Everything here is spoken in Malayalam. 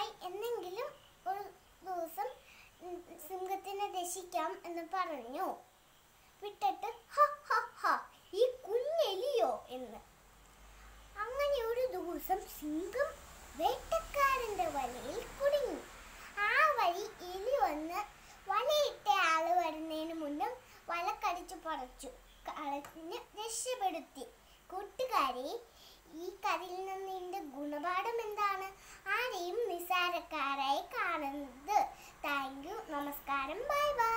ഹായ് എന്നെങ്കിലും ഒരു ദിവസം ഉം, സിംഹത്തിനെ രക്ഷിക്കാം എന്ന് പറഞ്ഞു വിട്ടിട്ട് ഹ ഹ ഹ ഈ കുഞ്ഞെലിയോ എന്ന് അങ്ങനെ ഒരു ദിവസം സിംഹം വേട്ടക്കാരന്റെ വലയിൽ കുടുങ്ങി ആ വഴി എലി വന്ന് വലയിട്ട ആള് വരുന്നതിന് മുന്നേ വല കടിച്ചു പറിച്ചു കളഞ്ഞ് രക്ഷപ്പെടുത്തി കൂട്ടുകാരെ ഈ കഥയിൽ നിന്ന് ഇതിന്റെ ഗുണപാഠം എന്താണ് ആരെയും നിസ്സാരക്കാരായി കാണുന്നത് താങ്ക് യു നമസ്കാരം ബൈ ബൈ